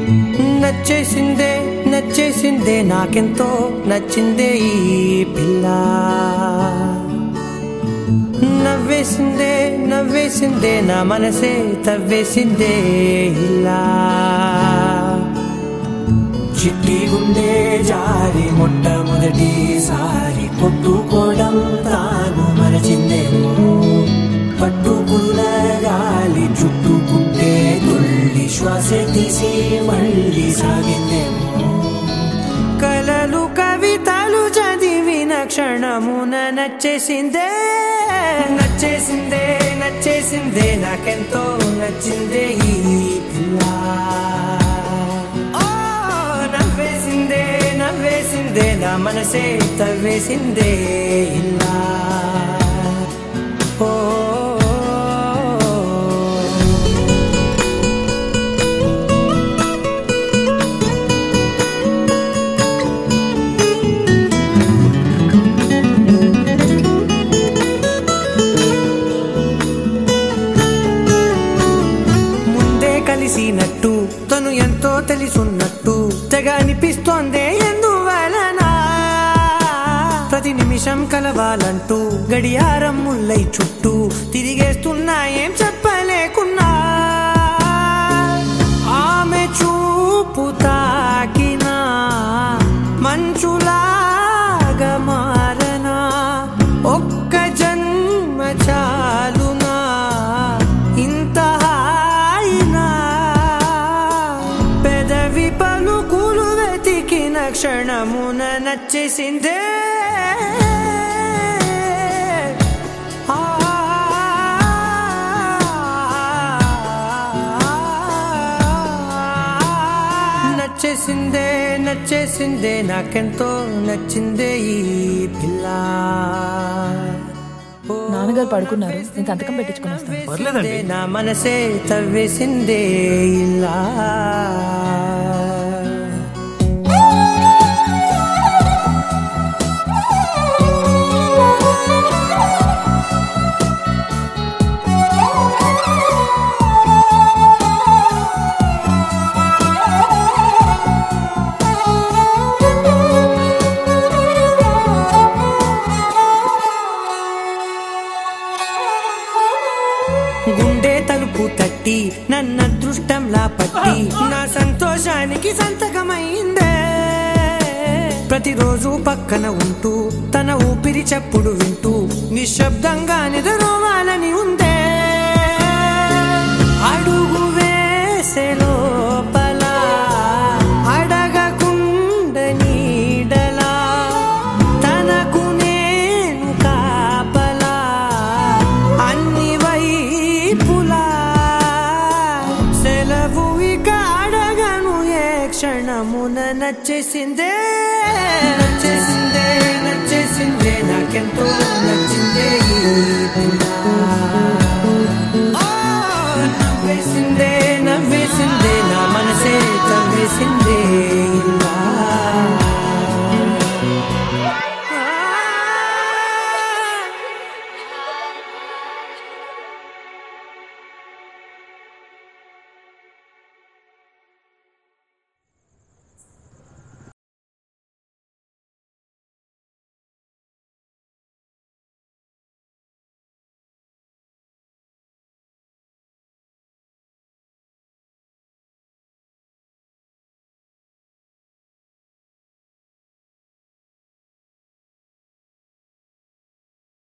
నచ్చేసిందే నచ్చేసిందే నాకెంతో నచ్చిందే ఈ పిల్ల నవ్వేసిందే నవ్వేసిందే నా మనసే తవ్వేసిందే ఇలా చిట్టి గుండె జారి మొట్టమొదటిసారి కొట్టుకోవడం తాను మరచిందేమో పట్టుకున్న గాలి చుట్టుకుంటే తుళ్ళి శ్వాస తీసి మళ్ళీ సాగిందేమో కలలు కవితలు చదివిన క్షణమున నచ్చేసిందే నచ్చేసిందే నచ్చేసిందే నాకెంతో నచ్చిందే ఈ పిల్ల ఓ, నవ్వేసిందే నవ్వేసిందే నా మనసే తవ్వేసిందే ఇలా ఓ ముందే కలిసినట్టు తను ఎంతో తెలుసున్నట్టు తెగ అనిపిస్తోందే ఎందువలన ప్రతి నిమిషం కలవాలంటూ గడియారం ముల్లై చుట్టూ తిరిగేస్తున్నా ఏం చెప్పలేకున్నా ఆమె చూపు తాకినా మంచులాగా మారనా ఒక్క జన్మ చాలునా ఇంత హాయినా పెదవి పలుకులు వెతికిన క్షణమున నచ్చేసిందే ఆ నచ్చేసిందే నచ్చేసిందే నాకెంతో నచ్చిందే ఈ పిల్ల ఓ, నాన్నగారు పడుకున్నారు నేను సంతకం పెట్టించుకుని వస్తాను పర్లేదండి. నా మనసే తవ్వేసిందే ఇలా గుండె తలుపు తట్టి నన్న అదృష్టంలా పట్టి నా సంతోషానికి సంతకమైందే ప్రతిరోజు పక్కన ఉంటూ తన ఊపిరి చప్పుడు వింటూ నిశ్శబ్దంగా నిద్రోవాలని ఉందే అడుగు వేసే లోపల అడగకుండ నీడలా తనకు నేను కాపలా అన్ని వైపులా సెలవు ఇక అడగను ఏ క్షణమున నచ్చేసిందే నచ్చేసిందే నచ్చేసిందే నాకెంతో నచ్చిందే ఈ పిల్ల. ఓ, నవ్వేసిందే